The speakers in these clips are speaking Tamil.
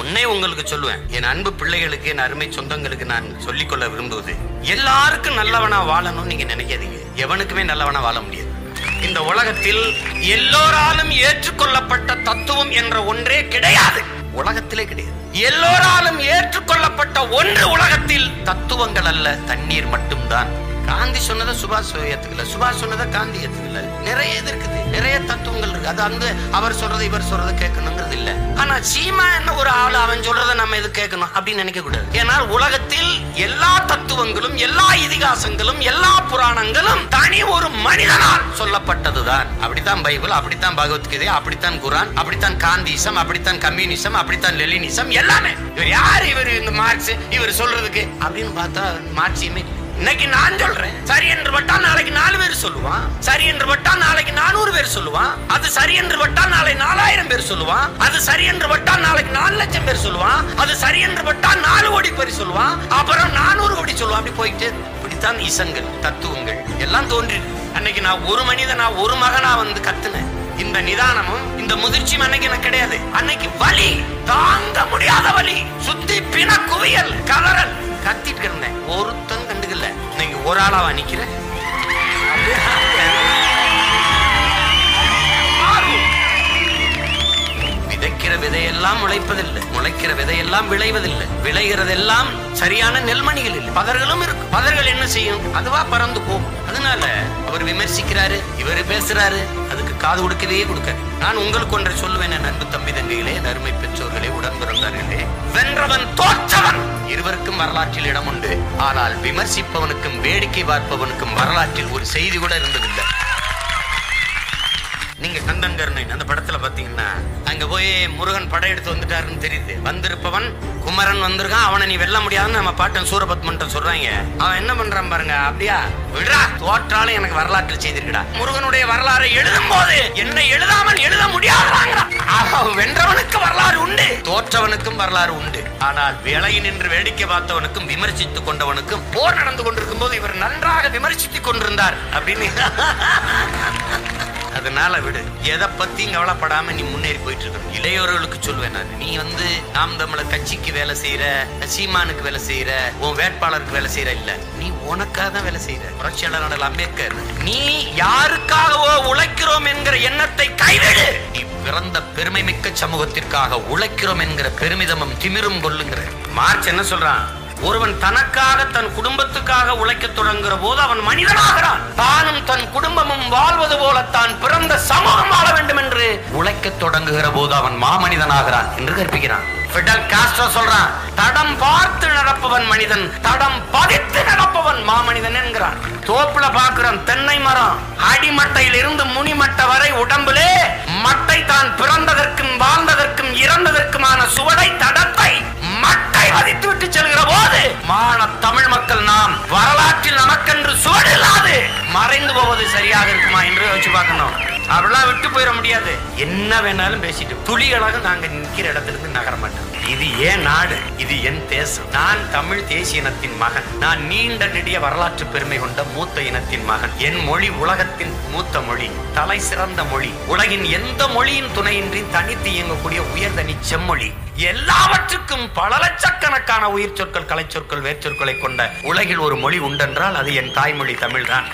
ஒன்னே உங்களுக்கு சொல்லுவேன் என் அன்பு பிள்ளைகளுக்கு என் அருமை சொந்தங்களுக்கு நான் சொல்லிக்கொள்ள விரும்புவது எல்லாருக்கும் நல்லவனா வாழணும்னு நீங்க நினைக்காதீங்க எவனுக்குமே நல்லவனா வாழ முடியாது இந்த உலகத்தில் எல்லோராலும் ஏற்றுக்கொள்ளப்பட்ட தத்துவம் என்ற ஒன்றே கிடையாது உலகத்திலே கிடையாது எல்லோராலும் ஏற்றுக்கொள்ளப்பட்ட ஒன்று உலகத்தில் தத்துவங்கள் அல்ல தண்ணீர் மட்டும்தான் காந்தி சொன்னதை சுபாஷ் ஏத்துக்கல சுபாஷ் சொன்னதை காந்தி ஏத்துக்கல நிறைய இது இருக்குது நிறைய தத்துவங்கள் இருக்கு அது வந்து அவர் சொல்றது இவர் சொல்றது கேட்கணுங்கிறது இல்ல ஆனா சீமா என்ன ஒரு ஆள் அவன் சொல்றதை நம்ம எது கேட்கணும் அப்படின்னு நினைக்க கூடாது ஏன்னா உலகத்தில் எல்லா தத்துவங்களும் எல்லா இதிகாசங்களும் எல்லா புராணங்களும் தனி ஒரு மனிதனால் சொல்லப்பட்டதுதான் அப்படித்தான் பைபிள் அப்படித்தான் பகவத்கீதை அப்படித்தான் குரான் அப்படித்தான் காந்திசம் அப்படித்தான் கம்யூனிசம் அப்படித்தான் லெலினிசம் எல்லாமே இவர் யார் இவர் இந்த மார்க்ஸ் இவர் சொல்றதுக்கு அப்படின்னு பார்த்தா மார்க்சியமே இல்லை. இன்னைக்கு நான் சொல்றேன் சரி என்று பட்டா நாளைக்கு நாலு பேர் சொல்லுவான் சரி என்று பட்டா நாளைக்கு நானூறு பேர் சொல்லுவான் அது சரி என்று பட்டா நாளை நாலாயிரம் பேர் சொல்லுவான் அது சரி என்று பட்டா நாளைக்கு நாலு லட்சம் பேர் சொல்லுவான் அது சரி என்று பட்டா நாலு கோடி பேர் சொல்லுவான் அப்புறம் நானூறு கோடி சொல்லுவான் அப்படி போயிட்டு இப்படித்தான் இசங்கள் தத்துவங்கள் எல்லாம் தோன்றி அன்னைக்கு நான் ஒரு மனிதனா ஒரு மகனா வந்து கத்துனேன் இந்த நிதானமும் இந்த முதிர்ச்சியும் அன்னைக்கு எனக்கு கிடையாது அன்னைக்கு வலி தாங்க முடியாத வலி சுத்தி பிண குவியல் கலரல் கத்திட்டு இருந்தேன் ஒருத்தன் கண்டுக்கல இன்னைக்கு ஒரு ஆளாவா நிக்கிறேன் விதைக்கிற விதையெல்லாம் முளைப்பதில்லை முளைக்கிற விதையெல்லாம் விளைவதில்லை விளைகிறதெல்லாம் சரியான நெல்மணிகள் இல்லை பதர்களும் இருக்கு பதர்கள் என்ன செய்யும் அதுவா பறந்து போகும் அதனால அவர் விமர்சிக்கிறாரு இவர் பேசுறாரு அதுக்கு காது கொடுக்கவே கொடுக்காரு நான் உங்களுக்கு ஒன்றை சொல்லுவேன் என் அன்பு தம்பி தங்கைகளே என் அருமை பெற்றோர்களே உடன் பிறந்தார்களே வென்றவன் தோற்றவன் இருவருக்கும் வரலாற்றில் இடம் உண்டு ஆனால் விமர்சிப்பவனுக்கும் வேடிக்கை பார்ப்பவனுக்கும் வரலாற்றில் ஒரு செய்தி கூட இருந்ததில்லை நீங்க கந்தன் கருணன் அந்த படத்துல பாத்தீங்கன்னா அங்க போய் முருகன் படையெடுத்து வந்துட்டாருன்னு தெரியுது வந்திருப்பவன் குமரன் வந்திருக்கான் அவனை நீ வெல்ல முடியாதுன்னு நம்ம பாட்டன் சூரபத்மன்ட்ட சொல்றாங்க அவன் என்ன பண்றான் பாருங்க அப்படியா விடுறா தோற்றாலும் எனக்கு வரலாற்று செய்திருக்கடா முருகனுடைய வரலாறை எழுதும் போது என்ன எழுதாமல் எழுத முடியாதுங்கிறான் அவன் வென்றவனுக்கு வரலாறு உண்டு தோற்றவனுக்கும் வரலாறு உண்டு ஆனால் விலையை நின்று வேடிக்கை பார்த்தவனுக்கும் விமர்சித்துக் கொண்டவனுக்கும் போர் நடந்து கொண்டிருக்கும் போது இவர் நன்றாக விமர்சித்துக் கொண்டிருந்தார் அப்படின்னு அதனால விடு எதை பத்தியும் கவலைப்படாம நீ முன்னேறி போயிட்டு இருக்க இளையோர்களுக்கு சொல்வேன் நான் நீ வந்து நாம் தமிழர் கட்சிக்கு வேலை செய்யற சீமானுக்கு வேலை செய்யற உன் வேட்பாளருக்கு வேலை செய்யற இல்ல நீ உனக்காக தான் வேலை செய்யற புரட்சியாளர் அண்ணல் அம்பேத்கர் நீ யாருக்காகவோ உழைக்கிறோம் என்கிற எண்ணத்தை கைவிடு நீ பிறந்த பெருமை மிக்க சமூகத்திற்காக உழைக்கிறோம் என்கிற பெருமிதமும் திமிரும் கொள்ளுங்கிற மார்ச் என்ன சொல்றான் ஒருவன் தனக்காக தன் குடும்பத்துக்காக உழைக்க தொடங்குற போது அவன் மனிதனாகிறான் தானும் தன் குடும்பமும் வாழ்வது போல தான் பிறந்த சமூகம் வாழ வேண்டும் என்று உழைக்க தொடங்குகிற போது அவன் மாமனிதனாகிறான் என்று கற்பிக்கிறான் ஃபிடல் காஸ்ட்ரோ சொல்றான் தடம் பார்த்து நடப்பவன் மனிதன் தடம் பதித்து நடப்பவன் மாமனிதன் என்கிறான் தோப்புல பாக்குறான் தென்னை மரம் அடிமட்டையில் இருந்து முனிமட்ட வரை உடம்பிலே மட்டை தான் பிறந்ததற்கும் வாழ்ந்ததற்கும் இறந்ததற்குமான சுவடை தடத்தை மட்டை வதித்து விட்டு செல்கிற போது மான தமிழ் மக்கள் நாம் வரலாற்றில் நமக்கென்று சுவடு இல்லாது மறைந்து போவது சரியாக இருக்குமா என்று யோசிச்சு பார்க்கணும் அப்படிலாம் விட்டு போயிட முடியாது என்ன வேணாலும் பேசிட்டு துளிகளாக நாங்க நிக்கிற இடத்துல இருந்து நகர மாட்டோம் இது ஏன் நாடு இது என் தேசம் நான் தமிழ் தேசிய இனத்தின் மகன் நான் நீண்ட நெடிய வரலாற்று பெருமை கொண்ட மூத்த இனத்தின் மகன் என் மொழி உலகத்தின் மூத்த மொழி தலை சிறந்த மொழி உலகின் எந்த மொழியின் துணையின்றி தனித்து இயங்கக்கூடிய உயர்தனி செம்மொழி எல்லாவற்றுக்கும் பல லட்சக்கணக்கான உயிர் சொற்கள் கலை சொற்கள் வேர்ச்சொற்களை கொண்ட உலகில் ஒரு மொழி உண்டென்றால் அது என் தாய்மொழி தமிழ்தான்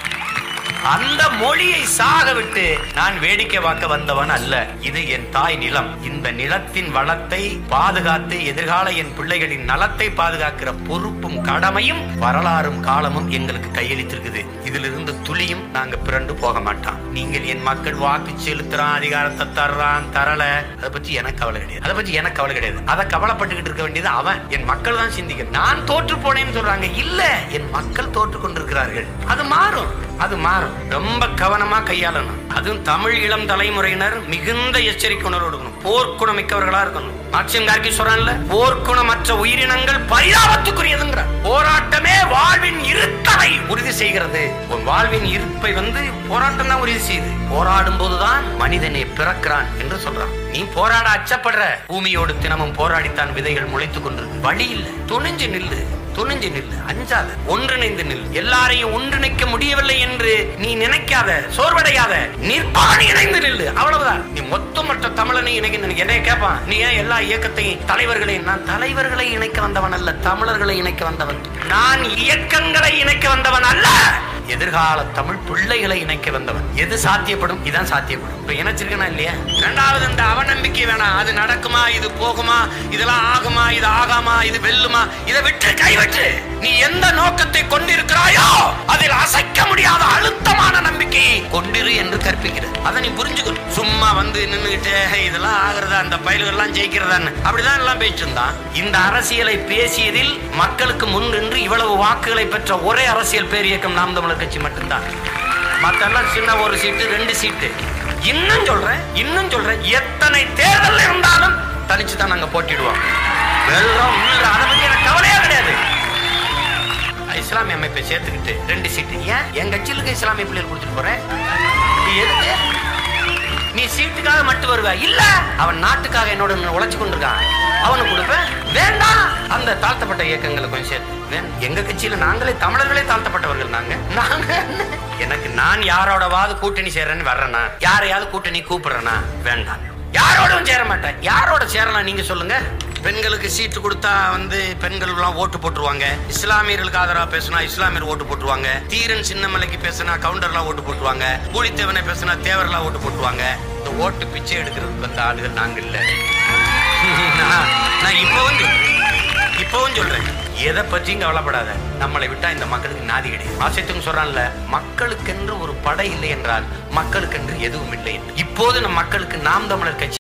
அந்த மொழியை சாக விட்டு நான் வேடிக்கை பார்க்க வந்தவன் அல்ல இது என் தாய் நிலம் இந்த நிலத்தின் வளத்தை பாதுகாத்து எதிர்கால என் பிள்ளைகளின் நலத்தை பாதுகாக்கிற பொறுப்பும் கடமையும் வரலாறும் காலமும் எங்களுக்கு கையளித்திருக்குது இதுல இருந்து துளியும் நாங்க பிறண்டு போக மாட்டோம் நீங்கள் என் மக்கள் வாக்கு செலுத்துறான் அதிகாரத்தை தர்றான் தரல அதை பத்தி எனக்கு கவலை கிடையாது அதை பத்தி எனக்கு கவலை கிடையாது அதை கவலைப்பட்டுக்கிட்டு இருக்க வேண்டியது அவன் என் மக்கள் தான் சிந்திக்க நான் தோற்று போனேன்னு சொல்றாங்க இல்ல என் மக்கள் தோற்று கொண்டிருக்கிறார்கள் அது மாறும் அது மாறும் ரொம்ப கவனமா கையாளணும் அதுவும் தமிழ் இளம் தலைமுறையினர் மிகுந்த எச்சரிக்கை உணர்வு இருக்கணும் போர்க்குணம் மிக்கவர்களா இருக்கணும் மார்க்சியம் கார்கி சொல்றான்ல போர்க்குணமற்ற உயிரினங்கள் பரிதாபத்துக்குரியதுங்கிற போராட்டமே வாழ்வின் இருத்தலை உறுதி செய்கிறது உன் வாழ்வின் இருப்பை வந்து போராட்டம் தான் உறுதி செய்யுது போராடும் போதுதான் மனிதனே பிறக்கிறான் என்று சொல்றான் நீ போராட அச்சப்படுற பூமியோடு தினமும் போராடித்தான் விதைகள் முளைத்துக் கொண்டிருக்கு வழி இல்ல துணிஞ்சு நில்லு துணிஞ்சு நில்லு அஞ்சாத ஒன்றிணைந்து நில் எல்லாரையும் ஒன்றிணைக்க முடியவில்லை என்று நீ நினைக்காத சோர்வடையாத நிற்பாணி இணைந்து நில்லு அவ்வளவுதான் நீ மொத்தமற்ற தமிழனை இணைக்க நினைக்க என்னைய கேட்பான் நீ ஏன் எல்லா இயக்கத்தையும் தலைவர்களையும் நான் தலைவர்களை இணைக்க வந்தவன் அல்ல தமிழர்களை இணைக்க வந்தவன் நான் இயக்கங்களை இணைக்க வந்தவன் அல்ல எதிர்கால தமிழ் பிள்ளைகளை இணைக்க வந்தவன் எது சாத்தியப்படும் இதான் சாத்தியப்படும் இப்ப இணைச்சிருக்கனா இல்லையா இரண்டாவது இந்த அவநம்பிக்கை வேணாம் அது நடக்குமா இது போகுமா இதெல்லாம் ஆகுமா இது ஆகாமா இது வெல்லுமா இதை விட்டு கைவிட்டு நீ எந்த நோக்கத்தை கொண்டிருக்கிறாயோ அதில் அசைக்க முடியாத அழுத்தமான நம்பிக்கையை கொண்டிரு என்று கற்பிக்கிறது அதை நீ புரிஞ்சுக்கணும் சும்மா வந்து நின்னுகிட்டு இதெல்லாம் ஆகுறதா அந்த பயல்கள்லாம் ஜெயிக்கிறதான்னு அப்படிதான் எல்லாம் பேசிட்டு இருந்தான் இந்த அரசியலை பேசியதில் மக்களுக்கு முன் நின்று இவ்வளவு வாக்குகளை பெற்ற ஒரே அரசியல் பேரியக்கம் நாம் தமிழர் கட்சி மட்டும்தான் மத்தெல்லாம் சின்ன ஒரு சீட்டு ரெண்டு சீட்டு இன்னும் சொல்றேன் இன்னும் சொல்றேன் எத்தனை தேர்தல் இருந்தாலும் தனிச்சு தான் நாங்க போட்டிடுவோம் வெள்ளம் உள்ள அதை பத்தி எனக்கு கவலையே கிடையாது இஸ்லாமிய அமைப்பை சேர்த்துக்கிட்டு ரெண்டு சீட்டு ஏன் என் கட்சியில் இருக்க இஸ்லாமிய பிள்ளைகள் கொடுத்துட்டு போறேன் நீ எதுக்கு நீ சீட்டுக்காக மட்டும் வருவ இல்ல அவன் நாட்டுக்காக என்னோட உழைச்சு கொண்டிருக்கான் அவனுக்கு கொடுப்பேன் வேண்டாம் அந்த தாழ்த்தப்பட்ட இயக்கங்களை கொஞ்சம் சேர்த்து வேண்- எங்க கட்சியில நாங்களே தமிழர்களே தாழ்த்தப்பட்டவர்கள் நாங்க நாங்க என்ன? எனக்கு நான் யாரோடவாவது கூட்டணி சேரேன்னு வர்றேனா யாரையாவது கூட்டணி கூப்பிடுறேனா வேண்டாம் யாரோடும் சேர மாட்டேன் யாரோட சேரலாம் நீங்க சொல்லுங்க பெண்களுக்கு சீட்டு கொடுத்தா வந்து பெண்கள் எல்லாம் ஓட்டு போட்டுருவாங்க இஸ்லாமியர்களுக்கு ஆதரவா பேசினா இஸ்லாமியர் ஓட்டு போட்டுருவாங்க தீரன் சின்னமலைக்கு பேசினா கவுண்டர்லாம் ஓட்டு போட்டுருவாங்க கூலித்தேவனை பேசினா தேவர்லாம் ஓட்டு போட்டுருவாங்க இந்த ஓட்டு பிச்சை எடுக்கிறதுக்கு வந்த ஆளுகள் நாங்க இல்ல நான் நான் இப்பவும் சொல்றேன் இப்பவும் சொல்றேன் எதை பற்றியும் கவலைப்படாத நம்மளை விட்டா இந்த மக்களுக்கு நாதி கிடையாது வாசித்தும் சொல்றான்ல மக்களுக்கென்று ஒரு படை இல்லை என்றால் மக்களுக்கென்று எதுவும் இல்லை என்று. இப்போது நம் மக்களுக்கு நாம் தமிழர் கட்சி